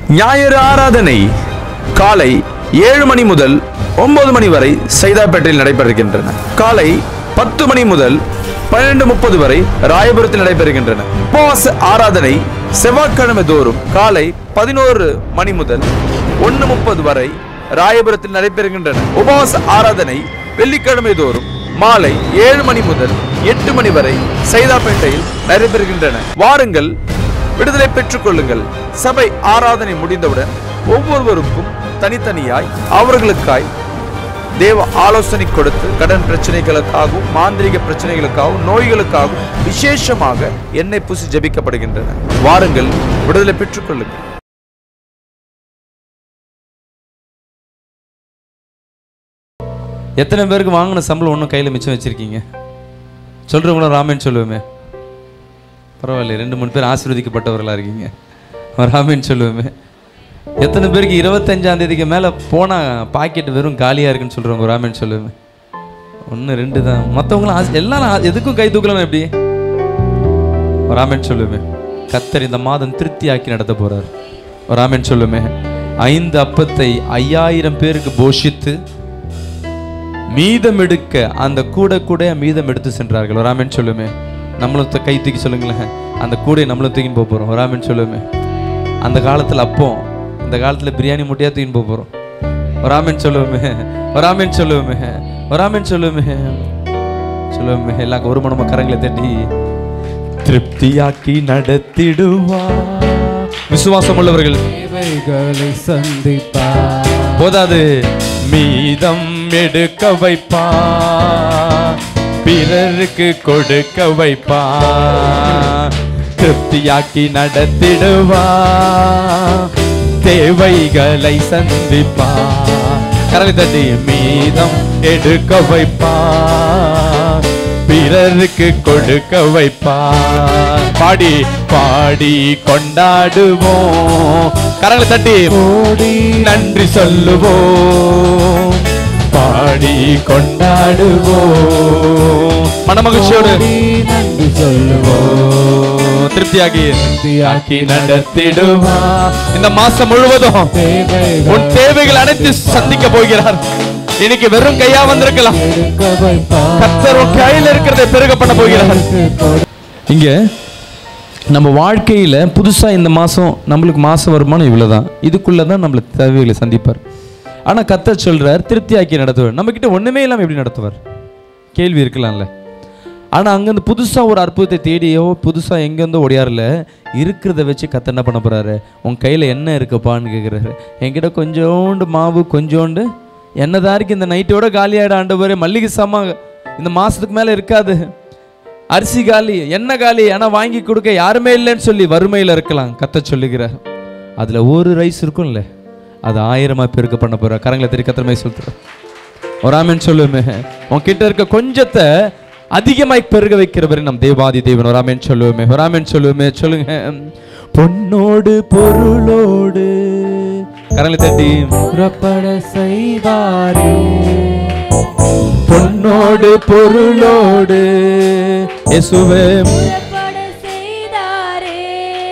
ஞாயிறு ஆராதனை காலை ஏழு மணி முதல் ஒன்பது மணி வரை சைதாப்பேட்டையில் நடைபெறுகின்றன காலை பத்து மணி முதல் பன்னிரண்டு முப்பது வரை ராயபுரத்தில் நடைபெறுகின்றன உபவாச ஆராதனை செவ்வாய்க்கிழமை தோறும் காலை பதினோரு மணி முதல் ஒன்று முப்பது வரை ராயபுரத்தில் நடைபெறுகின்றன உபவாச ஆராதனை வெள்ளிக்கிழமை தோறும் மாலை ஏழு மணி முதல் எட்டு மணி வரை சைதாப்பேட்டையில் நடைபெறுகின்றன வாருங்கள் விடுதலை பெற்றுக் கொள்ளுங்கள் சபை ஆராதனை முடிந்தவுடன் ஒவ்வொருவருக்கும் தனித்தனியாய் அவர்களுக்காய் தேவ ஆலோசனை கொடுத்து கடன் பிரச்சனைகளுக்காகவும் மாந்திரிக பிரச்சனைகளுக்காகவும் நோய்களுக்காகவும் விசேஷமாக எண்ணெய் பூசி ஜெபிக்கப்படுகின்றன வாருங்கள் விடுதலை பெற்றுக் கொள்ளுங்கள் எத்தனை பேருக்கு வாங்கின சம்பளம் ஒன்றும் கையில் மிச்சம் வச்சிருக்கீங்க சொல்கிறவங்களும் ராமேன்னு சொல்லுவோமே பரவாயில்ல ரெண்டு மூணு பேர் ஆசீர்வதிக்கப்பட்டவர்களாக இருக்கீங்க ராமேன்னு சொல்லுவோமே எத்தனை பேருக்கு இருபத்தஞ்சாம் தேதிக்கு மேலே போனால் பாக்கெட் வெறும் காலியாக இருக்குன்னு சொல்கிறவங்க ராமேன்னு சொல்லுவேன் ஒன்று ரெண்டு தான் மற்றவங்களும் ஆசை எல்லாரும் ஆ- எதுக்கும் கை தூக்கலாம் எப்படி ராமேன் சொல்லுவேன் கத்தர் இந்த மாதம் திருப்தியாக்கி நடத்த போறார் ராமேன் சொல்லுமே ஐந்து அப்பத்தை ஐயாயிரம் பேருக்கு போஷித்து மீதம் எடுக்க அந்த கூட கூட மீதம் எடுத்து சென்றார்கள் ராமன் சொல்லுமே நம்மளும் த- கை தூக்கி சொல்லுங்களேன் அந்த கூடையை நம்மளும் தூக்கின்னு போக போகிறோம் ராமன் சொல்லுமே அந்த காலத்தில் அப்போ இந்த காலத்தில் பிரியாணி முட்டையாக தூக்கின்னு போக போகிறோம் ராமன் சொல்லுவோமே ராமன் சொல்லுவோமே ராமன் சொல்லுவோமே சொல்லுவோமே எல்லாம் ஒரு மனமா கரங்களை தட்டி திருப்தியாக்கி நடத்திடுவா விசுவாசம் உள்ளவர்கள் தேவைகளை சந்திப்பா போதாது மீதம் எடுக்க வைப்பா பிறருக்கு கொடுக்க வைப்பா திருப்தியாக்கி நடத்திடுவா தேவைகளை சந்திப்பா கரலை தட்டி மீதம் எடுக்க வைப்பா பிறருக்கு கொடுக்க வைப்பா பாடி பாடி கொண்டாடுவோம் கரங்களை தட்டி ஓடி நன்றி சொல்லுவோம் பாடி கொண்டாடுவோம் மனமகிழ்ச்சியோடு ஓடி நன்றி சொல்லுவோம் திருப்தியாகி திருப்தியாக்கி நடத்திடுவா இந்த மாசம் முழுவதும் தேவைகள் உன் தேவைகள் அனைத்து சந்திக்க போகிறார் இன்னைக்கு வெறும் கையா வந்திருக்கலாம் எடுக்க வைப்பா கத்தர் உன் கையில இருக்கிறதை பெருக பண்ண போகிறார் இங்க நம்ம வாழ்க்கையில புதுசா இந்த மாசம் நம்மளுக்கு மாச வருமானம் இவ்வளவுதான் இதுக்குள்ள தான் நம்மள தேவைகளை சந்திப்பார் ஆனா கத்தர் சொல்றார் திருப்தியாக்கி நடத்துவார் நம்ம கிட்ட ஒண்ணுமே இல்லாம எப்படி நடத்துவார் கேள்வி இருக்கலாம்ல ஆனா அங்கிருந்து புதுசா ஒரு அற்புதத்தை தேடியோ புதுசா எங்கேருந்தோ ஓடியாரில் இருக்கிறத வச்சு கத்த என்ன பண்ண போறாரு உன் கையில என்ன இருக்குப்பான்னு கேட்குறாரு என்கிட்ட கொஞ்சோண்டு மாவு கொஞ்சோண்டு என்னதான் இருக்கு இந்த நைட்டோட காலியாயிட ஆண்டவரே மல்லிகை சாமா இந்த மாசத்துக்கு மேல இருக்காது அரிசி காலி என்ன காலி ஆனா வாங்கி கொடுக்க யாருமே இல்லைன்னு சொல்லி வறுமையில இருக்கலாம் கத்த சொல்லுகிறார் அதுல ஒரு ரைஸ் இருக்கும்ல அது ஆயிரமா பேருக்கு பண்ண போற கரங்களை தெரிய கத்திரமே சொல்ற ஒரு ஆமென் சொல்லுமே உன்கிட்ட இருக்க கொஞ்சத்தை அதிகமாய் பெருக வைக்கிறவரை நம் தேவாதி தேவன் ஒரு ஆமென் சொல்லுவோமே ஒரு ஆமென் சொல்லுவோமே சொல்லுங்க பொன்னோடு பொருளோடு கரங்களை தட்டி புறப்பட செய்வாரே பொன்னோடு பொருளோடு இயேசுவே புறப்பட செய்தாரே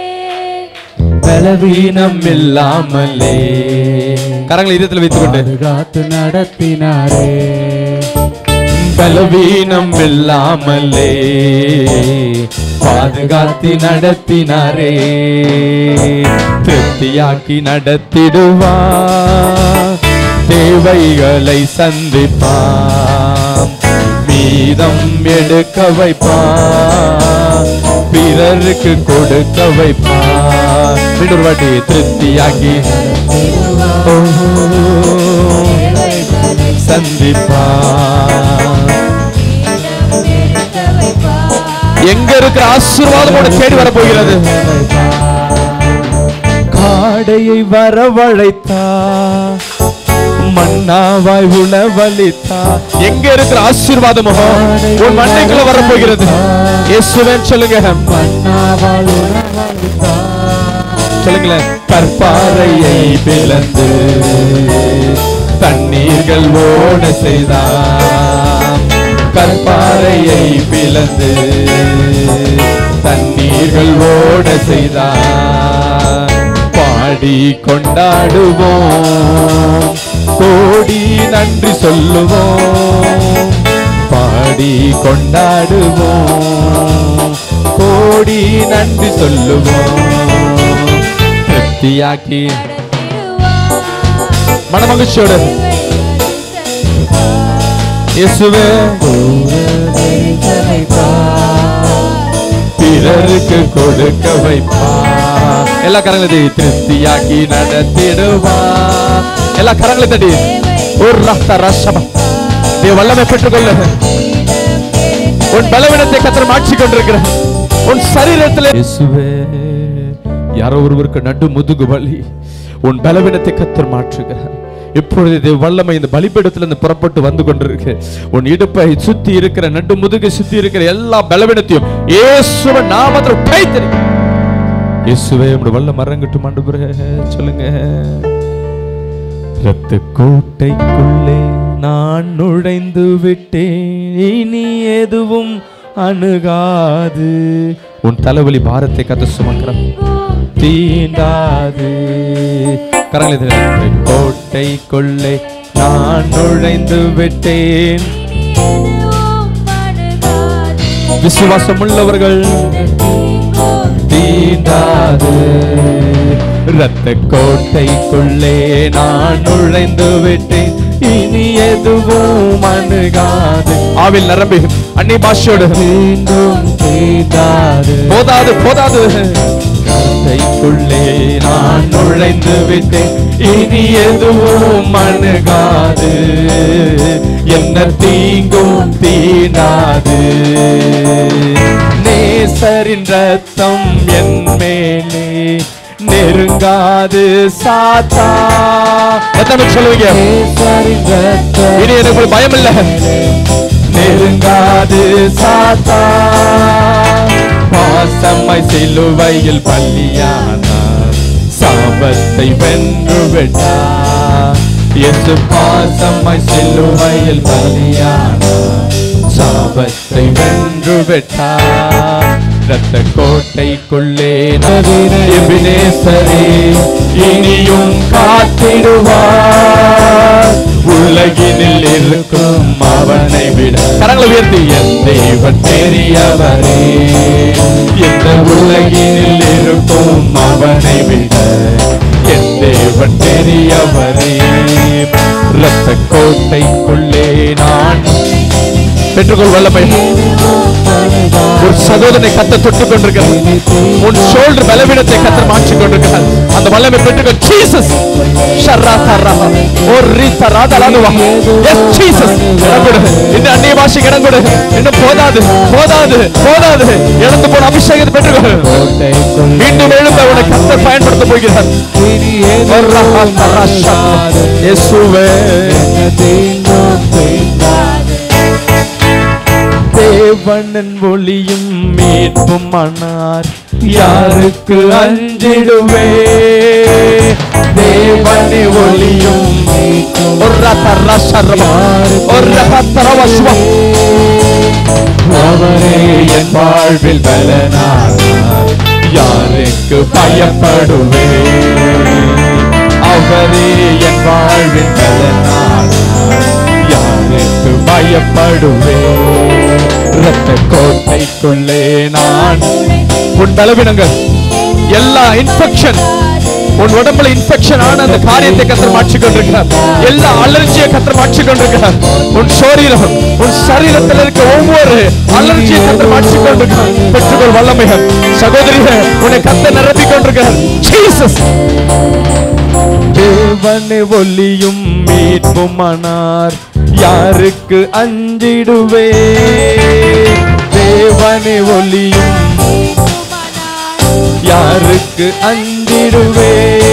பலவீனம் இல்லாமலே கரங்களை இதயத்தில் வைத்துக்கொண்டு பாதுகாத்து நடத்தினாரே பலவீனம் இல்லாமலே பாதுகாத்தி நடத்தினாரே திருப்தியாக்கி நடத்திடுவா தேவைகளை சந்திப்பான் மீதம் எடுக்க வைப்பான் பிறருக்கு கொடுக்க வைப்பான் மீண்டும் ஒரு வாட்டி திருப்தியாக்கி சந்திப்பான் எடுக்க வைப்பார் எங்க இருக்கிற ஆசீர்வாதம் உன்னை தேடி வர போகிறது காடையை வரவழைத்தா மன்னாவாய் உணவளித்தா எங்க இருக்கிற ஆசீர்வாதமோ உன் மண்டைக்குள்ள வர போகிறது இயேசுவேன் சொல்லுங்க மன்னாவால் உணவளித்தார். சொல்லுங்களேன் கற்பாறையை பிளந்து தண்ணீர்கள் ஓட செய்தான் கற்பாறையை பிளந்து தண்ணீர்கள் ஓட செய்தான் பாடி கொண்டாடுவோம் கோடி நன்றி சொல்லுவோம் பாடி கொண்டாடுவோம் கோடி நன்றி சொல்லுவோம் திருப்தியாக்கி மனமகிழ்ச்சியோட இயேசுவே பிறருக்கு கொடுக்க வைப்பா எல்லா கரங்களை தட்டி திருப்தியாக்கி நடத்திடுவா எல்லா கரங்களை தட்டி ஒரு ரத்த ரசமா நீ வல்லமை பெற்றுக்கொள்ள உன் பலவீனத்தை கத்தர் மாற்றி கொண்டிருக்கிற உன் சரீரத்தில் இயேசுவே யாரோ ஒருவருக்கு நடு முதுகு வலி உன் பலவீனத்தை கத்தர் மாற்றுகிறார் இப்பொழுது இது வல்லமை இந்த பலிபீடத்திலிருந்து புறப்பட்டு வந்து கொண்டிருக்கு உன் இடுப்பை சுத்தி இருக்கிற நடு முதுகு சுத்தி இருக்கிற எல்லா பலவீனத்தையும் இயேசுவ நாமத்தில் கைத்தறி இயேசுவே உடைய வல்ல மரங்கட்டும் ஆண்டவரே சொல்லுங்க ரத்த கோட்டைக்குள்ளே நான் நுழைந்து விட்டேன் இனி எதுவும் அணுகாது உன் தலைவலி பாரத்தை கத்த சுமக்கிற தீண்டாது கரங்களை தட்டி, கோட்டைக்குள்ளே நான் நுழைந்து விட்டேன் விசுவாசம் உள்ளவர்கள் தீண்டாது ரத்த கோட்டைக்குள்ளே நான் நுழைந்து விட்டேன் இனி எதுவும் அணுகாது ஆவில் நிரம்பி அன்னி பாஷையோடு மீண்டும் தீண்டாது போதாது போதாது கோட்டைக்குள்ளே நான் நுழைந்து விட்டேன் இனி எதுவும் அணுகாது என்ன தீங்கும் தீண்டாது நேசரின் ரத்தம் என் மேலே நெருங்காது சாத்தா எத்தனை பேர் சொல்லுவீங்க கேசரின் ரத்தம் இனி எனக்கு ஒரு பயம் இல்ல நெருங்காது சாத்தா பாசமாய் சிலுவையில் பள்ளியானார் சாபத்தை வென்று விட்டார் இயேசு பாசமாய் சிலுவையில் பலியானார் சாபத்தை வென்று விட்டார் ரத்த கோட்டைக்குள்ளே நவீனேசரே இனியும் காத்திடுவார் உலகினில் இருக்கும் அவனை விட கரங்களை உயர்த்தி என் தேவன் பெரியவரே இந்த உலகினில் இருக்கும் அவனை விட என் தேவன் பெரியவரே ரத்த கோட்டைக்குள்ளே நான் பெற்றுக்கொள் வல்லமை ஒரு சகோதரனை கத்த தொட்டு கொண்டிருக்கிறார் உன் ஷோல்டர் பலவீனத்தை கத்தர் மாற்றி கொண்டிருக்கிறார் அந்த வல்லமை பெற்றுக்கொள் ஜீசஸ் ஷர்ரா தர்ரா ஒரு ரீத்த ராதலானுவா எஸ் ஜீசஸ் இடம் கொடு இன்னும் அந்நிய பாஷை இடம் கொடு இன்னும் போதாது போதாது போதாது இழந்து போன அபிஷேகத்தை பெற்றுக்கொள் மீண்டும் எழுந்த உன்னை கத்தர் பயன்படுத்த போகிறார் இனி வர்ரா எதுவும் தர்ரா ஷா. அணுகாது. இயேசுவே என்ன தீண்டும் தீண்டாது தேவனன் ஒளியும் மீட்பும் ஆனார் யாருக்கு அஞ்சிடுவே தேவனே ஒளியும் மீட்பும் ஒரு ரத்தர சர்வம் ஒரு ரத்தரவ சுவம் அவரே என் வாழ்வில் பலனானார் யாருக்கு பயப்படுவே அவரே என் வாழ்வில் பலனானார் யாருக்கு பயப்படுவே ரத்த கோட்டைக்குள்ளே நான் உன் பலவீனங்கள் எல்லா இன்ஃபெக்ஷன் உன் உடம்புல இன்ஃபெக்ஷன் ஆன அந்த காரியத்தை கத்தர் மாற்றிக் கொண்டிருக்கிறார் எல்லா அலர்ஜியை கத்தர் மாற்றிக் கொண்டிருக்கிறார் உன் சரீரம் உன் சரீரத்தில் இருக்க ஒவ்வொரு அலர்ஜியை கத்தர் மாற்றிக் கொண்டிருக்கிறார் பெற்றுக்கொள் வல்லமைகள் சகோதரிகள் உன்னை கத்தர் நிரப்பிக் கொண்டிருக்கிறார் ஜீசஸ் தேவனை ஒளியும் மீட்புமானார் யாருக்கு அஞ்சிடுவே தேவனை ஒளியும் யாருக்கு அஞ்சிடுவே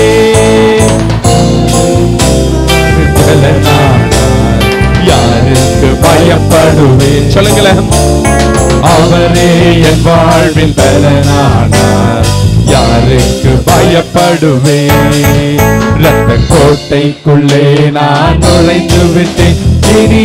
பலனானார் யாருக்கு பயப்படுவே சொல்லுங்களேன் அவரே என் வாழ்வில் பலனானார் யாருக்கு பயப்படுவே ரத்த கோட்டைக்குள்ளே நான் நுழைந்து விட்டேன் இனி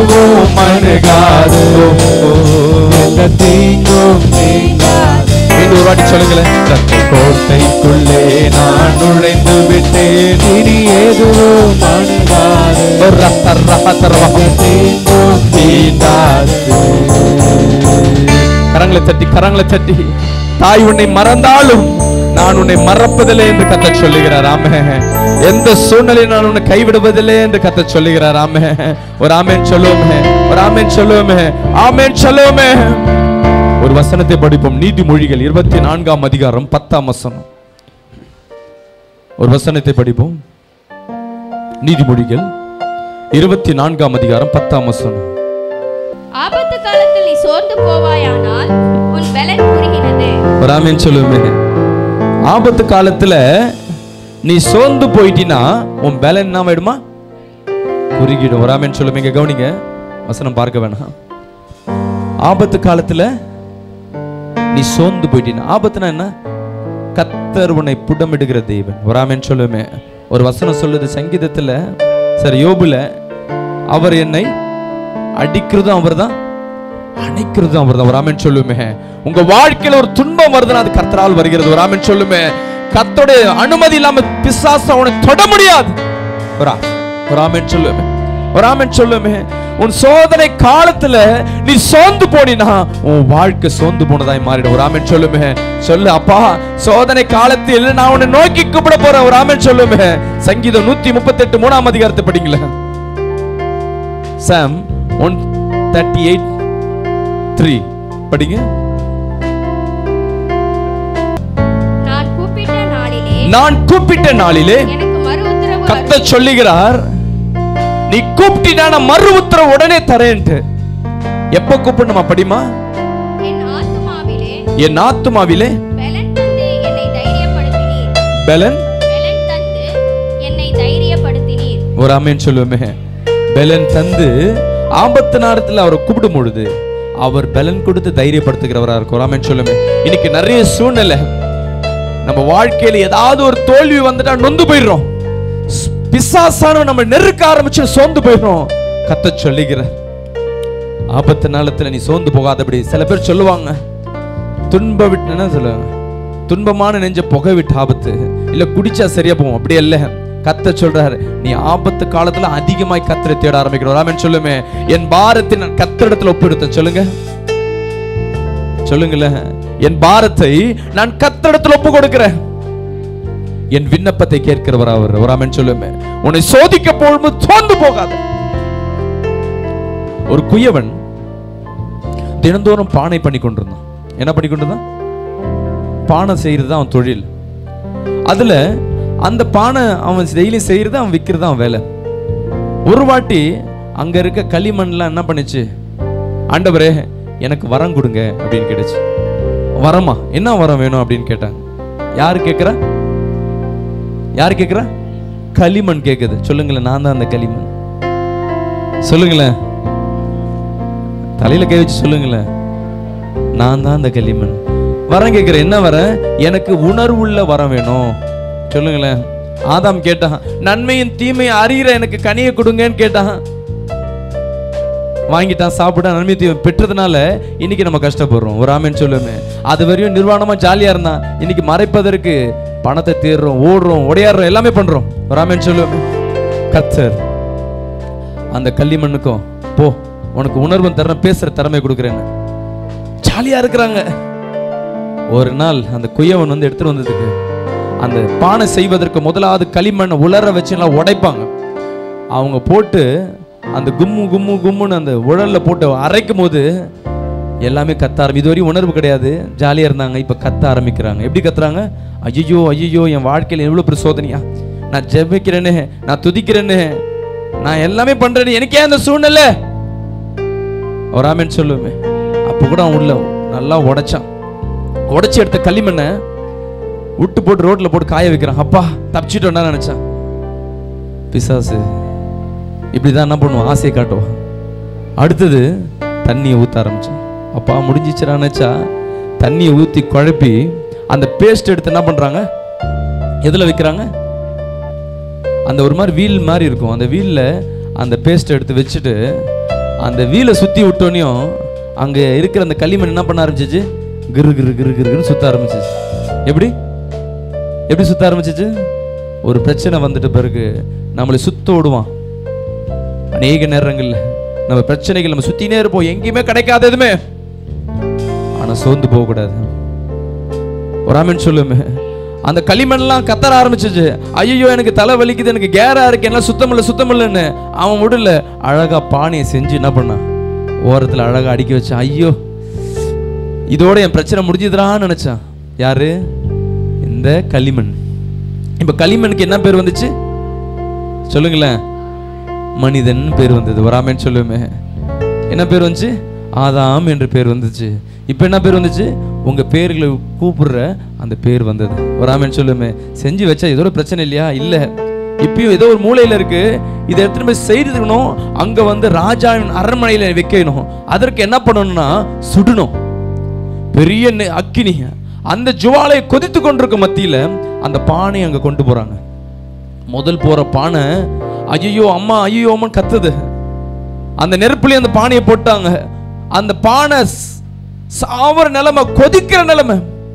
எதுவும் அணுகாது எந்த தீங்கும் நீங்காது இது ஒரு வாட்டி சொல்லுங்களேன் கோட்டைக்குள்ளே நான் நுழைந்து விட்டேன் இனி எதுவும் அணுகாது ஒரு ரத்த ரத்த ரவ. தீங்கும் தீண்டாது கரங்களை தட்டி கரங்களை தட்டி தாய் உன்னை மறந்தாலும் நான் உன்னை மறப்பதில்லை என்று கத்த சொல்லுகிறார் ஆமே எந்த சூழ்நிலையும் நான் உன்னை கைவிடுவதில்லை என்று கத்த சொல்லுகிறார் ஆமே ஒரு ஆமேன் சொல்லுவோமே ஒரு ஆமேன் சொல்லுவோமே ஆமேன் சொல்லுவோமே ஒரு வசனத்தை படிப்போம் நீதிமொழிகள் இருபத்தி நான்காம் அதிகாரம் பத்தாம் வசனம் ஒரு வசனத்தை படிப்போம் நீதிமொழிகள் இருபத்தி நான்காம் அதிகாரம் பத்தாம் வசனம் ஆபத்து காலத்தில் நீ சோர்ந்து போவாயானால் உன் பலன் குறுகினது ஒரு ஆமேன் சொல்லுமே ஆபத்து காலத்துல நீ சோர்ந்து போயிட்டினா உன் பலன் என்ன ஆயிடுமா குறுகிடும் ஒரு ஆமேன் சொல்லுமே இங்க கவனிங்க வசனம் பார்க்க வேணாம் ஆபத்து காலத்துல நீ சோர்ந்து போயிட்டினா ஆபத்துனா என்ன கத்தர் உன்னை புடமிடுகிற தெய்வன் ஒரு ஆமேன் சொல்லுமே ஒரு வசனம் சொல்லுது சங்கீதத்துல சரி யோபுல அவர் என்னை அடிக்கிறதும் அவர்தான் அணைக்கிறதும் அவர்தான் ஒரு ஆமென் சொல்லுமே உங்க வாழ்க்கையில ஒரு துன்பம் வருதுன்னா அது கர்த்தரால் வருகிறது ஒரு ஆமென் சொல்லுமே கர்த்தருடைய அனுமதி இல்லாம பிசாசு அவனை தொட முடியாது ஒரு ஆ- ஒரு ஆமென் சொல்லுமே ஒரு ஆமென் சொல்லுமே உன் சோதனை காலத்துல நீ சோர்ந்து போனினா உன் வாழ்க்கை சோர்ந்து போனதாய் மாறிடும் ஒரு ஆமென் சொல்லுமே சொல்லு அப்பா சோதனை காலத்தில் நான் உன்னை நோக்கி கூப்பிட போறேன் ஒரு ஆமென் சொல்லுமே சங்கீதம் நூத்தி முப்பத்தி எட்டு மூணாம் அதிகாரத்தை படிங்களேன் Psalm one thirty eight three படிங்க நான் கூப்பிட்ட நாளிலே நான் கூப்பிட்ட நாளிலே எனக்கு மறு உத்தரவு கத்த சொல்லுகிறார் நீ கூப்பிட்டினா நான் மறு உத்தரவு உடனே தரேன்ட்டு எப்ப கூப்பிடணுமா படிமா என் ஆத்துமாவிலே என் ஆத்துமாவிலே பலன் தந்து என்னை தைரியப்படுத்தினீர் பெலன் பலன் தந்து என்னை தைரியப்படுத்தினீர் ஒரு அமேன் சொல்லுவோமே பெலன் தந்து ஆபத்து நேரத்தில் அவரை கூப்பிடும் பொழுது அவர் பெலன் கொடுத்து தைரியப்படுத்துகிறவரா இருக்கும் ஒரு அமேன் சொல்லுமே இன்னைக்கு நிறைய சூழ்நிலை நம்ம வாழ்க்கையில ஏதாவது ஒரு தோல்வி வந்துட்டா நொந்து போயிடுறோம் ஸ்- பிசாசான நம்ம நெருக்க ஆரம்பிச்சு சோர்ந்து போயிடுறோம் கத்த சொல்லுகிறார் ஆபத்து நாளத்துல நீ சோர்ந்து போகாதபடி சில பேர் சொல்லுவாங்க துன்ப விட்டு என்ன சொல்லுவாங்க துன்பமான நெஞ்ச புகை விட்டு ஆபத்து இல்ல குடிச்சா சரியா போகும் அப்படி இல்ல கத்த சொல்றாரு நீ ஆபத்து காலத்துல அதிகமாய் கத்தரை தேட ஆரம்பிக்கணும் ராமன் சொல்லுமே என் பாரத்தை நான் கத்தரிடத்துல ஒப்பிடுத்தேன் சொல்லுங்க சொல்லுங்களேன் என் பாரத்தை நான் கத்தரிடத்துல ஒப்பு கொடுக்கிறேன் என் விண்ணப்பத்தை கேட்கிறவர் அவர் ராமன் சொல்லுமே உன்னை சோதிக்க போகும்போது சோர்ந்து போகாத ஒரு குயவன் தினந்தோறும் பானை பண்ணி கொண்டிருந்தான் என்ன பண்ணி கொண்டிருந்தான் பானை செய்யறது தான் அவன் தொழில் அதுல அந்த பானை அவன் டெய்லி செய்யறது அவன் விற்கிறது அவன் வேலை ஒரு வாட்டி அங்க இருக்க களிமண்லாம் என்ன பண்ணுச்சு ஆண்டவரே எனக்கு வரம் கொடுங்க அப்படின்னு கேட்டுச்சு வரமா என்ன வரம் வேணும் அப்படின்னு கேட்டாங்க யாரு கேட்குறா யார் கேட்குறா களிமண் கேட்குது சொல்லுங்களேன் நான் தான் அந்த களிமண் சொல்லுங்களேன் தலையில கை வச்சு சொல்லுங்களேன் நான் தான் அந்த களிமண் வரம் கேட்கிறேன் என்ன வரம் எனக்கு உணர்வுள்ள வரம் வேணும் சொல்லுங்களேன் ஆதாம் கேட்டான் நன்மையும் தீமையும் அறிகிற எனக்கு கனியை கொடுங்கன்னு கேட்டான் வாங்கிட்டான் சாப்பிட்டா நன்மை தீமை பெற்றதுனால இன்னைக்கு நம்ம கஷ்டப்படுறோம் ஒரு ஆமேன்னு சொல்லுமே அது வரையும் நிர்வாணமா ஜாலியா இருந்தான் இன்னைக்கு மறைப்பதற்கு பணத்தை தேடுறோம் ஓடுறோம் உடையாடுறோம் எல்லாமே பண்றோம் ஒரு ஆமேன்னு சொல்லுமே கத்தர் அந்த களிமண்ணுக்கும் போ உனக்கு உணர்வு தர பேசுற திறமை கொடுக்குறேன்னு ஜாலியா இருக்கிறாங்க ஒரு நாள் அந்த குயவன் வந்து எடுத்துட்டு வந்ததுக்கு அந்த பானை செய்வதற்கு முதலாவது களிமண்ணை உலர வச்சு எல்லாம் உடைப்பாங்க அவங்க போட்டு அந்த கும்மு கும்மு கும்முன்னு அந்த உழல்ல போட்டு அரைக்கும் போது எல்லாமே கத்த ஆரம்பி இதுவரையும் உணர்வு கிடையாது ஜாலியா இருந்தாங்க இப்ப கத்த ஆரம்பிக்கிறாங்க எப்படி கத்துறாங்க ஐயோ ஐயோ என் வாழ்க்கையில எவ்வளவு பெரிய சோதனையா நான் ஜெபிக்கிறேனே நான் துதிக்கிறேனே நான் எல்லாமே பண்றேனே எனக்கே அந்த சூழ்நிலை ஒரு ஆமென் சொல்லுவேன் அப்போ கூட அவன் உள்ள நல்லா உடைச்சான் உடைச்சி எடுத்த களிமண்ணை விட்டு போட்டு ரோட்ல போட்டு காய வைக்கிறான் அப்பா தப்பிச்சிட்டோம்னா நினைச்சான் பிசாசு இப்படிதான் என்ன பண்ணுவான் ஆசையை காட்டுவான் அடுத்தது தண்ணியை ஊத்த ஆரம்பிச்சான் அப்பா முடிஞ்சிச்சுடா நினைச்சா தண்ணியை ஊத்தி குழப்பி அந்த பேஸ்ட் எடுத்து என்ன பண்றாங்க எதுல வைக்கிறாங்க அந்த ஒரு மாதிரி வீல் மாதிரி இருக்கும் அந்த வீல்ல அந்த பேஸ்ட் எடுத்து வச்சுட்டு அந்த வீலை சுத்தி விட்டோனையும் அங்க இருக்கிற அந்த களிமண் என்ன பண்ண ஆரம்பிச்சிச்சு கிரு கிரு கிரு கிருன்னு சுத்த ஆரம்பிச்சிச்சு எப்படி எப்படி சுத்த ஆரம்பிச்சிச்சு ஒரு பிரச்சனை வந்துட்ட பிறகு நம்மளை சுத்த விடுவான் அநேக நேரங்கள்ல நம்ம பிரச்சனைகள் நம்ம சுத்தினே இருப்போம் எங்கேயுமே கிடைக்காத எதுவுமே ஆனா சோர்ந்து போக கூடாது ஒரு ஆமென் சொல்லுமே அந்த களிமண்லாம் கத்தர ஆரம்பிச்சிச்சு ஐயோ எனக்கு தலை வலிக்குது எனக்கு கேரா இருக்கு எல்லாம் சுத்தம் இல்ல சுத்தம் இல்லைன்னு அவன் முடியல அழகா பானையை செஞ்சு என்ன பண்ணான் ஓரத்துல அழகா அடுக்கி வச்சான் ஐயோ இதோட என் பிரச்சனை முடிஞ்சுதுடான்னு நினைச்சான் யாரு இந்த களிமண் இப்ப களிமண்ணுக்கு என்ன பேர் வந்துச்சு சொல்லுங்களேன் மனிதன் பேர் வந்தது வராமேன்னு சொல்லுமே என்ன பேர் வந்துச்சு ஆதாம் என்று பேர் வந்துச்சு இப்போ என்ன பேர் வந்துச்சு உங்க பேர்களை கூப்பிடுற அந்த பேர் வந்தது வராமேன்னு சொல்லுமே செஞ்சு வச்சா ஏதோ ஒரு பிரச்சனை இல்லையா இல்ல இப்பயும் ஏதோ ஒரு மூலையில இருக்கு இதை எடுத்துட்டு போய் செய்திருக்கணும் அங்க வந்து ராஜாவின் அரண்மனையில வைக்கணும் அதற்கு என்ன பண்ணணும்னா சுடணும் பெரிய நெ- அக்கினி அந்த ஜுவாலை கொதித்து கொண்டிருக்க மத்தியில அந்த பானை அங்க கொண்டு போறாங்க முதல் போற பானை ஐயோ அம்மா ஐயோ அம்மா கத்துது அந்த நெருப்புலயே அந்த பானையை போட்டாங்க அந்த பானை ஸ்- சாவர நிலைமை கொதிக்கிற நிலைமை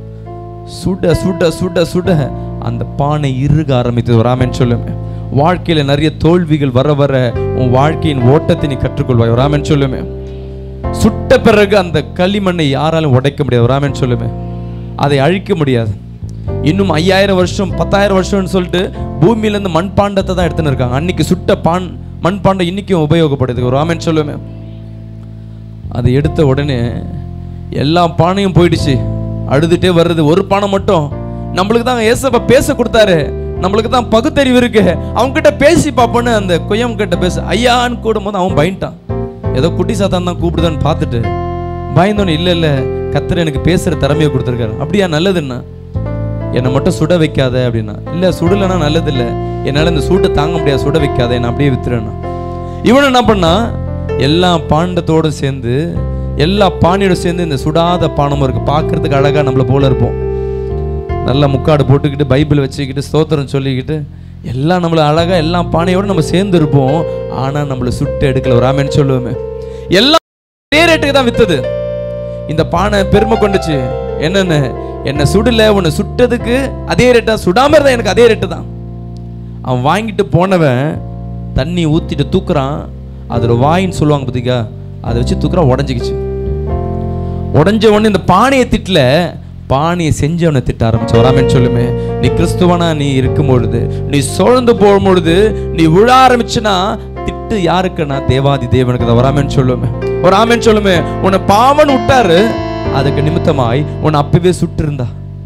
சுட சுட சுட சுட அந்த பானை இறுக ஆரம்பித்தது ராமன் சொல்லுமே வாழ்க்கையில நிறைய தோல்விகள் வர வர உன் வாழ்க்கையின் ஓட்டத்தை நீ கற்றுக்கொள்வாய் ராமன் சொல்லுமே சுட்ட பிறகு அந்த களிமண்ணை யாராலும் உடைக்க முடியாது ராமன் சொல்லுமே அதை அழிக்க முடியாது இன்னும் ஐயாயிரம் வருஷம் பத்தாயிரம் வருஷம்னு சொல்லிட்டு பூமியில இருந்து மண்பாண்டத்தை தான் எடுத்துன்னு இருக்காங்க அன்னைக்கு சுட்ட பான் மண்பாண்டம் இன்னைக்கும் உபயோகப்படுது ராமன் சொல்லுமே அதை எடுத்த உடனே எல்லா பானையும் போயிடுச்சு அழுதுட்டே வருது ஒரு பானை மட்டும் நம்மளுக்கு தான் ஏசப்பா பேச கொடுத்தாரு நம்மளுக்கு தான் பகுத்தறிவு இருக்கு அவங்க கிட்ட பேசி பார்ப்போன்னு அந்த கொய்யம் கிட்ட பேச ஐயான்னு கூடும்போது அவன் பயன்ட்டான் ஏதோ குட்டி சாத்தான் தான் கூப்பிடுதான்னு பார்த்துட்டு பயந்தோன்னு இல்லை இல்லை கத்தர் எனக்கு பேசுற திறமையை கொடுத்துருக்காரு அப்படியா நல்லதுன்னா என்னை மட்டும் சுட வைக்காத அப்படின்னா இல்லை சுடலைன்னா நல்லது இல்லை என்னால் இந்த சூட்டை தாங்க முடியாது சுட வைக்காத என்னை அப்படியே வித்துறேன்னா இவன் என்ன பண்ணா எல்லா பாண்டத்தோடு சேர்ந்து எல்லா பானையோட சேர்ந்து இந்த சுடாத பானமும் இருக்கு பார்க்கறதுக்கு அழகா நம்மள போல இருப்போம் நல்லா முக்காடு போட்டுக்கிட்டு பைபிள் வச்சுக்கிட்டு ஸ்தோத்திரம் சொல்லிக்கிட்டு எல்லாம் நம்மள அழகா எல்லா பானையோட நம்ம சேர்ந்து இருப்போம் ஆனா நம்மள சுட்டு எடுக்கல ஒரு ஆமேன்னு சொல்லுவோமே எல்லாம் அதே ரேட்டுக்கு தான் வித்தது இந்த பானை பெருமை கொண்டுச்சு என்னன்னு என்னை சுடல உன்னை சுட்டதுக்கு அதே ரேட்டா சுடாம இருந்தா எனக்கு அதே ரேட்டு தான் அவன் வாங்கிட்டு போனவன் தண்ணி ஊத்திட்டு தூக்குறான் அதுல வாயின்னு சொல்லுவாங்க பாத்தீங்க அதை வச்சு தூக்குறான் உடஞ்சிக்கிச்சு உடஞ்ச உடனே இந்த பானையை திட்டல பானையை செஞ்சவனை திட்ட ஆரம்பிச்சு வராமன்னு சொல்லுமே நீ கிறிஸ்துவனா நீ இருக்கும் பொழுது நீ சோழ்ந்து போகும் பொழுது நீ விழ ஆரம்பிச்சுனா திட்டு யாருக்குன்னா தேவாதி தேவனுக்கு தான் வராமன்னு சொல்லுமே ஒரு ஆமேன்னு சொல்லுமே உன்னை பாவன் விட்டாரு அதுக்கு நிமித்தமாய் உன்னை அப்பவே சுட்டு இருந்தா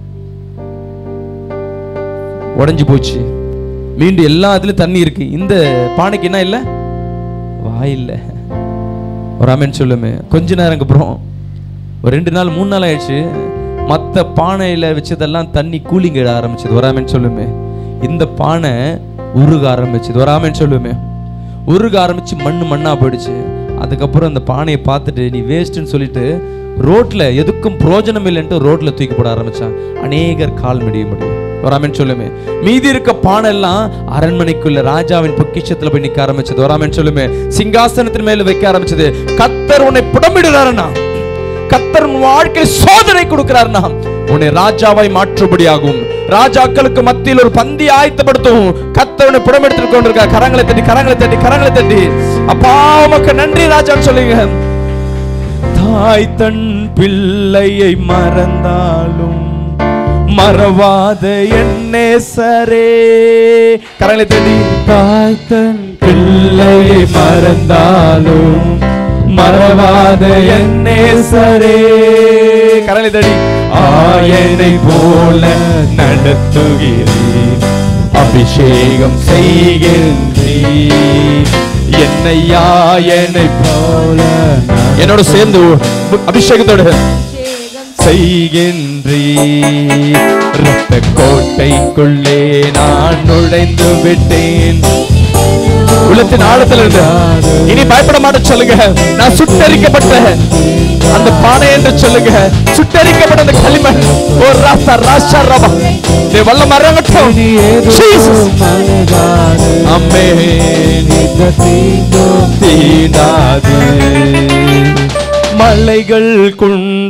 உடைஞ்சு போச்சு மீண்டும் எல்லா இதுலயும் தண்ணி இருக்கு இந்த பானைக்கு என்ன இல்லை வாய் இல்லை ஒரு ஆமேன்னு சொல்லுமே கொஞ்ச நேரம் அப்புறம் ஒரு ரெண்டு நாள் மூணு நாள் ஆயிடுச்சு மற்ற பானையில வச்சதெல்லாம் தண்ணி கூலிங் இட ஆரம்பிச்சது ஒரு ஆமேன்னு சொல்லுமே இந்த பானை உருக ஆரம்பிச்சது ஒரு ஆமேன்னு சொல்லுமே உருக ஆரம்பிச்சு மண்ணு மண்ணா போயிடுச்சு அதுக்கப்புறம் அந்த பானையை பார்த்துட்டு நீ வேஸ்ட்னு சொல்லிட்டு ரோட்ல எதுக்கும் பிரயோஜனம் இல்லைன்ட்டு ரோட்ல தூக்கி போட ஆரம்பிச்சான் அநேகர் கால் மிடிய முடியும் வராமன் சொல்லுமே மீதி இருக்க பானை எல்லாம் அரண்மனைக்குள்ள ராஜாவின் பொக்கிஷத்துல போய் நிக்க ஆரம்பிச்சது வராமன் சொல்லுமே சிங்காசனத்தின் மேல வைக்க ஆரம்பிச்சது கத்தர் உன்னை புடமிடுறாருன்னா கத்தர் உன் வாழ்க்கையில் சோதனை கொடுக்கிறாருன்னா உன்னை ராஜாவாய் மாற்றுபடியாகும் ராஜாக்களுக்கு மத்தியில் ஒரு பந்தி ஆயத்தப்படுத்தும் கத்தர் உன்னை புடமெடுத்துக் கொண்டிருக்க கரங்களை தட்டி கரங்களை தட்டி கரங்களை தட்டி அப்பா உமக்கு நன்றி ராஜான்னு சொல்லுங்க தாய் தன் பிள்ளையை மறந்தாலும் மறவாத என்னேசரே கரங்களை தட்டி தாய் தன் பிள்ளையை மறந்தாலும் மறவாத என்னேசரே கரங்களை தட்டி ஆயனை போல நடத்துகிறேன் அபிஷேகம் செய்கின்றேன் என்னை ஆயனை போல என்னோட சேர்ந்து அபிஷேகத்தோட செய்கின்றீ ரத்த கோட்டைக்குள்ளே நான் நுழைந்து விட்டேன் உள்ளத்தின் ஆழத்துல இருந்து இனி பயப்பட மாட்டேன் சொல்லுங்க நான் சுட்டரிக்கப்பட்ட அந்த பானை என்று சொல்லுங்க சுட்டரிக்கப்பட்ட அந்த களிமண் ஓ ராசா ராசா ரபா நீ வல்லம் இறங்கட்டும் இனி ஏதோ Jesus. மனதாது ஆமென். இந்த தீங்கும் தீண்டாது மலைகள் குன்றுகள்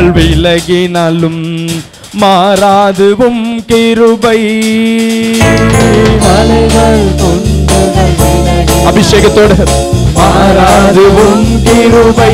விலகினாலும் மாறாதுவும் கிருபை மலைகள் குன்றுகள் விலகி அபிஷேகத்தோடு மாறாதுவும் கிருபை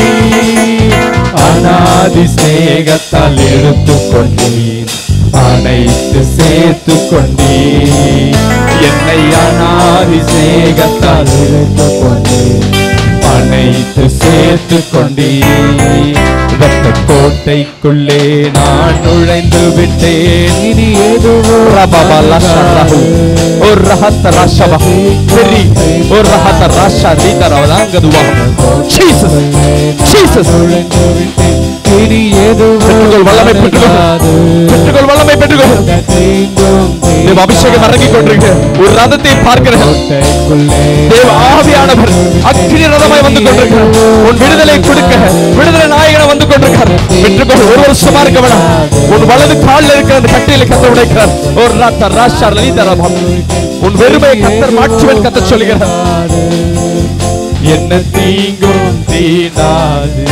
அநாதி சிநேகத்தால் எடுத்துக் கொண்டேன் அனைத்து சேர்த்து கொண்டேன் என்னை அநாதி சிநேகத்தால் எடுத்துக் கொண்டேன் அனைத்து சேர்த்து கொண்டேன் ரத்த கோட்டைக்குள்ளே நான் நுழைந்து விட்டேன் இனி எதுவோ ரபபா லஷரஹு ஓ ரஹத்த ரஷபா பெரி ஓ ரஹத்த ரஷ ரீதரவதாங்கதுவா ஜீசஸ் ஜீசஸ் இனி எதுவும் பெற்றுக்கொள் வல்லமை பெற்றுக்கொள் பெற்றுக்கொள் வல்லமை பெற்றுக்கொள் தேவ அபிஷேகம் இறங்கிக் கொண்டிருக்கு ஒரு ரதத்தை பார்க்கிறேன் தேவ ஆவியானவர் அக்னி ரதமாய் வந்து கொண்டிருக்கிறார் உன் விடுதலை கொடுக்க விடுதலை நாயகனை வந்து கொண்டிருக்கிறார் பெற்றுக்கொள் ஒரு வருஷமா இருக்க வேணாம் உன் வலது காலில் இருக்கிற அந்த கட்டையில கத்த உடைக்கிறார் ஒரு ராத்தா ராஷா லலிதா ரதம் உன் வெறுமையை கத்தர் மாற்றுவன் கத்த சொல்லுகிறார் என்ன தீங்கும் தீண்டாது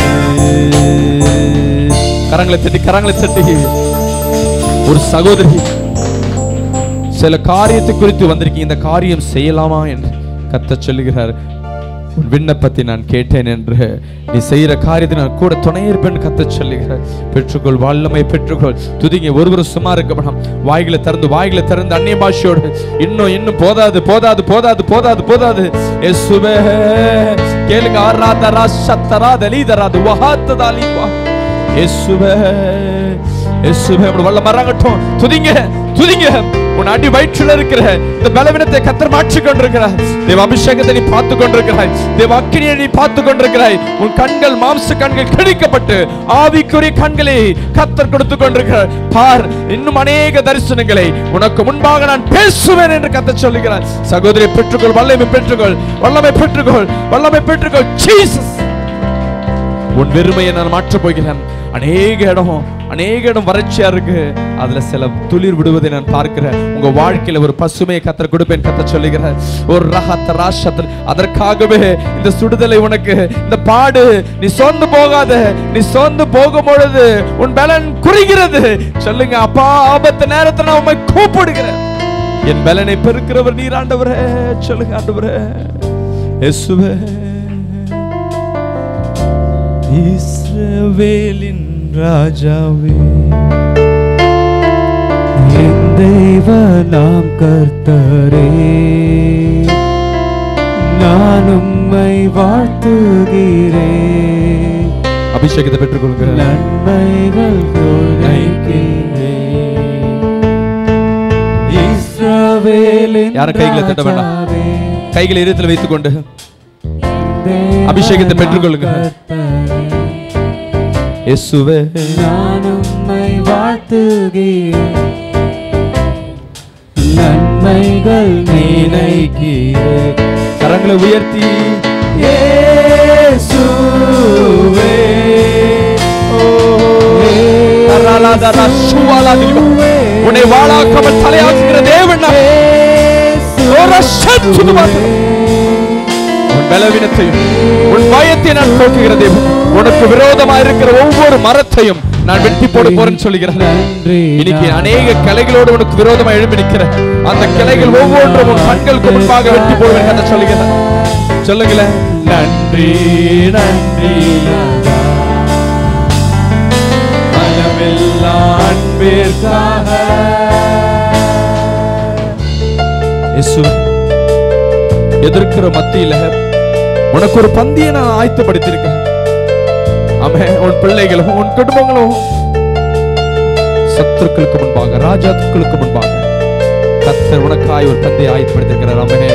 கரங்களை தட்டி கரங்களை தட்டி ஒரு சகோதரி சில காரியத்தை குறித்து வந்திருக்கீங்க இந்த காரியம் செய்யலாமா என்று கத்த சொல்லுகிறார் உன் விண்ணப்பத்தை நான் கேட்டேன் என்று நீ செய்யற காரியத்தை நான் கூட துணை இருப்பேன் கத்த சொல்லுகிறார் பெற்றுக்கொள் வல்லமை பெற்றுக்கொள் துதிங்க ஒருவர் சும்மா இருக்க வேணாம் வாய்களை திறந்து வாய்களை திறந்து அந்நிய பாஷையோடு இன்னும் இன்னும் போதாது போதாது போதாது போதாது போதாது இயேசுவே கேளுங்க ஆராத ராஷத்தரா தலீதராது வஹாத்ததாலி வா இயேசுவே இயேசுவே உன் வல்ல மறங்கட்டும் துதிங்க துதிங்க உன் அடி வயிற்றுல இருக்கிற இந்த பலவீனத்தை கத்தர் மாற்றி கொண்டிருக்கிறாய் தேவ அபிஷேகத்தை நீ பார்த்து கொண்டிருக்கிறாய் தேவ அக்கினியை நீ பார்த்து கொண்டிருக்கிறாய் உன் கண்கள் மாம்ச கண்கள் கிழிக்கப்பட்டு ஆவிக்குரிய கண்களை கத்தர் கொடுத்து கொண்டிருக்கிறார் பார் இன்னும் அநேக தரிசனங்களை உனக்கு முன்பாக நான் பேசுவேன் என்று கத்தர் சொல்லுகிறார் சகோதரி பெற்றுக்கொள் வல்லமை பெற்றுக்கொள் வல்லமை பெற்றுக்கொள் வல்லமை பெற்றுக்கொள் ஜீசஸ் உன் வெறுமையை நான் மாற்றப் போகிறேன் அநேக இடம் அநேக இடம் வறட்சியா இருக்கு அதுல சில துளிர் விடுவதை நான் பார்க்கிறேன் உங்க வாழ்க்கையில ஒரு பசுமையை கத்தர் கொடுப்பேன் கத்த சொல்லுகிறேன் ஒரு ரகத்த ராஷத்தில் அதற்காகவே இந்த சுடுதலை உனக்கு இந்த பாடு நீ சோர்ந்து போகாத நீ சோர்ந்து போகும் பொழுது உன் பலன் குறைகிறது சொல்லுங்க அப்பா ஆபத்து நேரத்தில் நான் உண்மை கூப்பிடுகிறேன் என் பலனை பெருக்கிறவர் நீர் ஆண்டவரே சொல்லுங்க ஆண்டவரே இயேசுவே இஸ்ரவேலின் ராஜாவே என் தெய்வ நாம் கர்த்தரே நான் உம்மை வாழ்த்துகிறேன் அபிஷேகத்தை பெற்றுக்கொள்கிற நன்மைகள் துணைக்கிறேன் இஸ்ரவேலின் யாரும் கைகளை தட்ட வேண்டாம். ராஜாவே, கைகளை இருத்தில் வைத்துக் கொண்டு தேவ அபிஷேகத்தை பெற்றுக்கொள்ளுங்க. கர்த்தரே, இயேசுவே நான் உம்மை வாழ்த்துகிறேன் நன்மைகள் நினைக்கிறேன் கரங்களை உயர்த்தி இயேசுவே ஓ தராலாதரா, சுவாலாதிரிவா. உன்னை வாழாக்காமல் தலையாக்குகிற தேவன் நாம். ஒரு சத்துதுவாக. உன் பலவீனத்தையும் உன் பயத்தை நான் போக்குகிற தேவன் உனக்கு விரோதமா இருக்கிற ஒவ்வொரு மரத்தையும் நான் வெட்டி போட போறேன்னு சொல்லுகிறேன் நன்றி இன்னைக்கு அநேக கிளைகளோடு உனக்கு விரோதமா எழும்பி நிற்கிற அந்த கிளைகள் ஒவ்வொன்றும் உன் கண்களுக்கு முன்பாக வெட்டி போடுவேன் கதை சொல்லுகிறேன் சொல்லுங்களேன் நன்றி நன்றி மனமில்லா அன்பிற்காக இயேசுவே, எதிர்க்கிற மத்தியில உனக்கு ஒரு பந்தியை நான் ஆயத்தப்படுத்தியிருக்கேன் ஆமே உன் பிள்ளைகளும் உன் குடும்பங்களும் சத்துருக்களுக்கு முன்பாக ராஜாக்களுக்கு முன்பாக கத்தர் உனக்காய் ஒரு பந்தியை ஆயத்தப்படுத்தியிருக்கிறார் ஆமே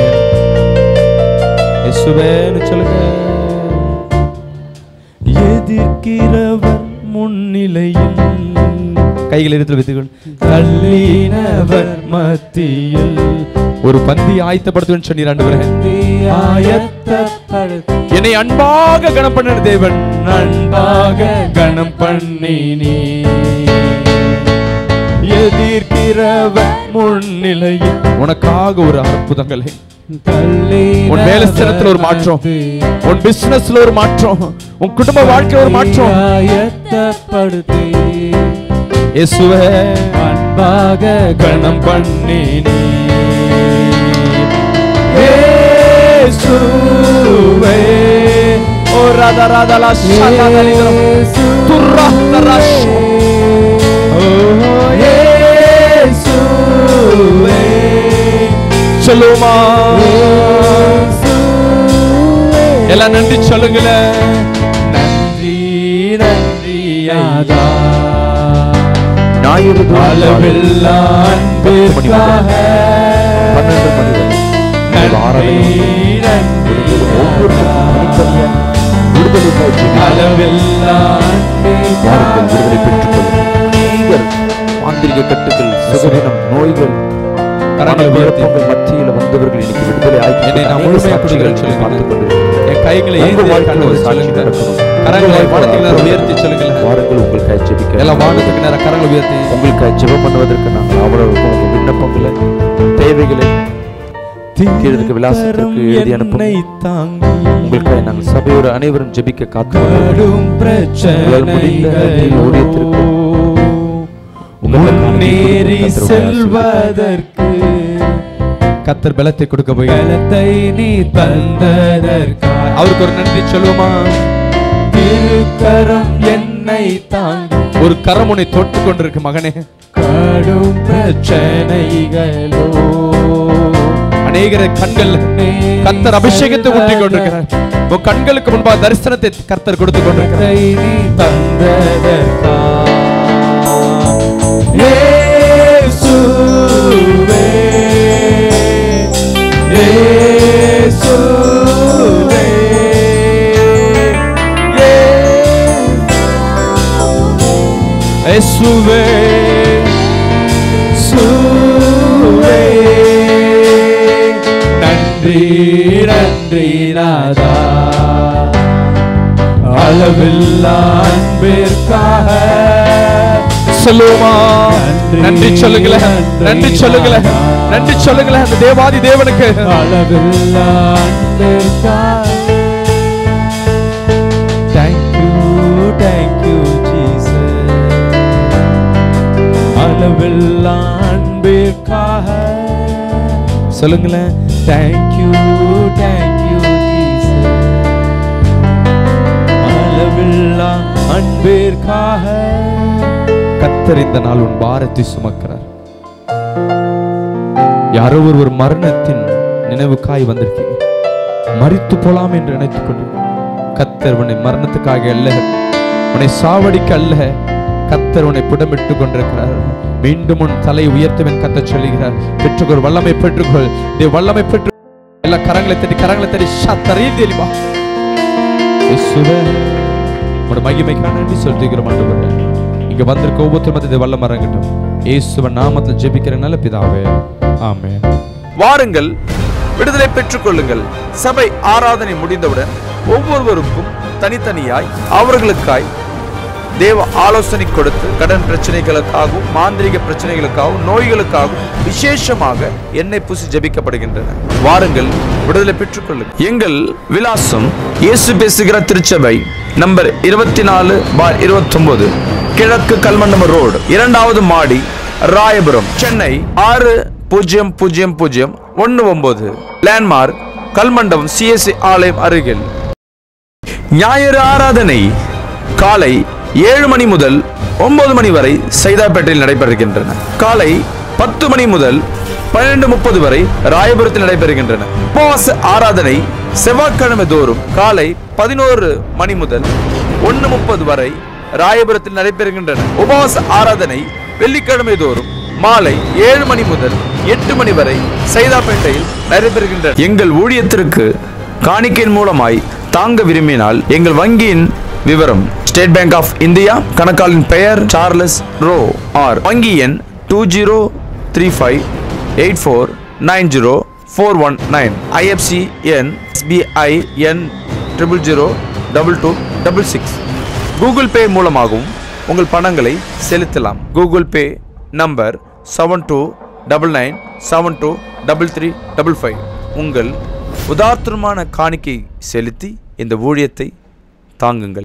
இயேசுவேன்னு சொல்லுங்க எதிர்க்கிறவர் முன்னிலையில் கைகள் எடுத்து வைத்துக்கொள் தள்ளினவர் மத்தியில் ஒரு பந்தி ஆயத்தப்படுத்துவேன்னு சொன்னீர் ஆண்டவரே ஆயத்தப்படுத்த என்னை அன்பாக கணம் பண்ணின தேவன் அன்பாக கணம் பண்ணினே எதிர்க்கிறவன் முன்னிலையில் உனக்காக ஒரு அற்புதங்களை உன் வேலை ஸ்தலத்துல ஒரு மாற்றம் உன் பிசினஸ்ல ஒரு மாற்றம் உன் குடும்ப வாழ்க்கையில ஒரு மாற்றம் ஆயத்தப்படுத்தி இயேசுவே அன்பாக கணம் பண்ணி இயேசுவே ஓ ராதா ராதா லா ஷாதா தரிதரம் துர்ரா தராஷ் ஓ இயேசுவே சொல்லுமா இயேசுவே எல்லாம் நன்றி சொல்லுங்களேன் நன்றி நன்றி ஐயா ஞாயிறு தோறும் அளவில்லா அன்பிற்காக பன்னெண்டு மணி வரை உங்கள் ஆராதனை நன்றி ஒவ்வொரு விடுதலைக்காய் ஜெபிக்க அளவில்லா வாருங்கள் விடுதலை அன்பிற்காக பெற்றுக் கொள்ளுங்கள் அநேகர் மாந்திரிக கட்டுகள் சுகவீனம் நோய்கள் கரங்களை உயர்த்தி குழப்பங்கள் மத்தியில் வந்தவர்கள் இன்னைக்கு விடுதலை ஆகி என்னை நான் அநேக முழுமையாக சாட்சிகளை கொடுக்கிறேன் சொல்லுங்க. பார்த்துக் கொண்டிருக்கிறோம். என் கைகளை உங்கள் ஏந்தி வாழ்க்கையில் கண்டு ஒரு சாட்சி சொல்லுங்க நடக்கணும். கரங்களை உங்கள் வானத்துக்கு நேரம் வாழ்க்கையில் உயர்த்தி சொல்லுங்களேன் வாருங்கள் உங்களுக்காய் ஜெபிக்க எல்லாம் வானத்துக்கு நேரம் கரங்களை உயர்த்தி உங்களுக்காய் ஜெபம் பண்ணுவதற்கு நாங்கள் அவ்வளவு உங்கள் விண்ணப்பங்களை தேவைகளை கீழே இருக்க விலாசத்திற்கு எழுதி அனுப்பும் தாங்கி உங்களுக்காக நாங்கள் சபையோடு அனைவரும் ஜெபிக்க காத்து கடும் உங்களால் முடிந்த நேரத்தில் ஊழியத்திற்கு உங்களை முன்னேறி கர்த்தர் உங்களை செல்வதற்கு கத்தர் பலத்தை கொடுக்க போய் பலத்தை நீ தந்ததற்காக அவருக்கு ஒரு நன்றி சொல்லுவோமா திருக்கரம் என்னை தாங்கி ஒரு கரம் உன்னை தொட்டு கொண்டிருக்கு மகனே கடும் பிரச்சனைகளோ அநேகர கண்கள் கத்தர் அபிஷேகத்தை ஊற்றி கொண்டிருக்கிறார் உன் கண்களுக்கு முன்பாக தரிசனத்தை கர்த்தர் கொடுத்து கொண்டிருக்கிறார் பலத்தை நீ தந்ததற்காக இயேசுவே இயேசுவே இயேசுவே இயேசுவே நன்றி நன்றி நாதா அளவில்லா அன்பிற்காக சொல்லுவோமா நன்றி, நன்றி சொல்லுங்களேன் நன்றி சொல்லுங்களேன் நன்றி சொல்லுங்களேன் அந்த தேவாதி தேவனுக்கு அளவில்லா அன்பிற்காக தேங்க்யூ தேங்க்யூ ஜீசஸ் அளவில்லா அன்பிற்காக சொல்லுங்களேன் தேங்க்யூ தேங்க்யூ ஜீசஸ் அளவில்லா அன்பிற்காக கத்தர் இந்த நாள் உன் பாரத்தை சுமக்கிறார் யாரோ ஒருவர் மரணத்தின் நினைவுக்காய் வந்திருக்கீங்க மரித்து போலாம் என்று நினைத்துக் கொண்டு கத்தர் உன்னை மரணத்துக்காக அல்ல உன்னை சாவடிக்க அல்ல கத்தர் உன்னை புடமிட்டு கொண்டிருக்கிறார் மீண்டும் உன் தலை உயர்த்துவன் கத்த சொல்லுகிறார் பெற்றுக்கொள் வல்லமை பெற்றுக்கொள் நீ வல்லமை பெற்று எல்லா கரங்களை தட்டி கரங்களை தட்டி சத்தரையும் தெரியுமா இயேசுவே உங்களோட மகிமைக்கான நன்றி செலுத்துகிறோம் ஆண்டவரே இங்க வந்திருக்க ஒவ்வொருத்தரும் மத்திய வல்லம் இறங்கட்டும் இயேசுவ நாமத்தில் ஜெபிக்கிற நல்ல பிதாவே ஆமென் வாருங்கள் விடுதலை பெற்றுக் கொள்ளுங்கள் சபை ஆராதனை முடிந்தவுடன் ஒவ்வொருவருக்கும் தனித்தனியாய் அவர்களுக்காய் தேவ ஆலோசனை கொடுத்து கடன் பிரச்சனைகளுக்காகவும் மாந்திரிக பிரச்சனைகளுக்காகவும் நோய்களுக்காகவும் விசேஷமாக எண்ணெய் பூசி ஜெபிக்கப்படுகின்றன வாருங்கள் விடுதலை பெற்றுக் கொள்ளுங்கள் எங்கள் விலாசம் இயேசு பேசுகிற திருச்சபை நம்பர் இருபத்தி நாலு பார் இருபத்தொன்பது கிழக்கு கல்மண்டம ரோடு இரண்டாவது மாடி ராயபுரம் சென்னை ஆறு பூஜ்ஜியம் பூஜ்ஜியம் பூஜ்ஜியம் ஒன்று ஒன்பது லேண்ட்மார்க் கல்மண்டபம் சிஎஸ்சி ஆலயம் அருகில் ஞாயிறு ஆராதனை காலை ஏழு மணி முதல் ஒன்பது மணி வரை சைதாப்பேட்டையில் நடைபெறுகின்றன காலை பத்து மணி முதல் பன்னிரண்டு முப்பது வரை ராயபுரத்தில் நடைபெறுகின்றன உபவாச ஆராதனை செவ்வாய்க்கிழமை தோறும் காலை பதினோரு மணி முதல் ஒன்று முப்பது வரை ராயபுரத்தில் நடைபெறுகின்றன உபவாச ஆராதனை வெள்ளிக்கிழமை தோறும் மாலை ஏழு மணி முதல் எட்டு மணி வரை சைதாப்பேட்டையில் நடைபெறுகின்றன எங்கள் ஊழியத்திற்கு காணிக்கையின் மூலமாய் தாங்க விரும்பினால் எங்கள் வங்கியின் விவரம் ஸ்டேட் பேங்க் ஆஃப் இந்தியா கணக்காளின் பெயர் சார்லஸ் ரோ ஆர் வங்கி எண் two zero three five eight four nine zero four one nine IFC எண் எஸ்பிஐ எண் triple zero double two double six Google Pay மூலமாகவும் உங்கள் பணங்களை செலுத்தலாம் Google Pay number seven two double nine seven two double three double five உங்கள் உதார்த்தமான காணிக்கை செலுத்தி இந்த ஊழியத்தை தாங்குங்கள்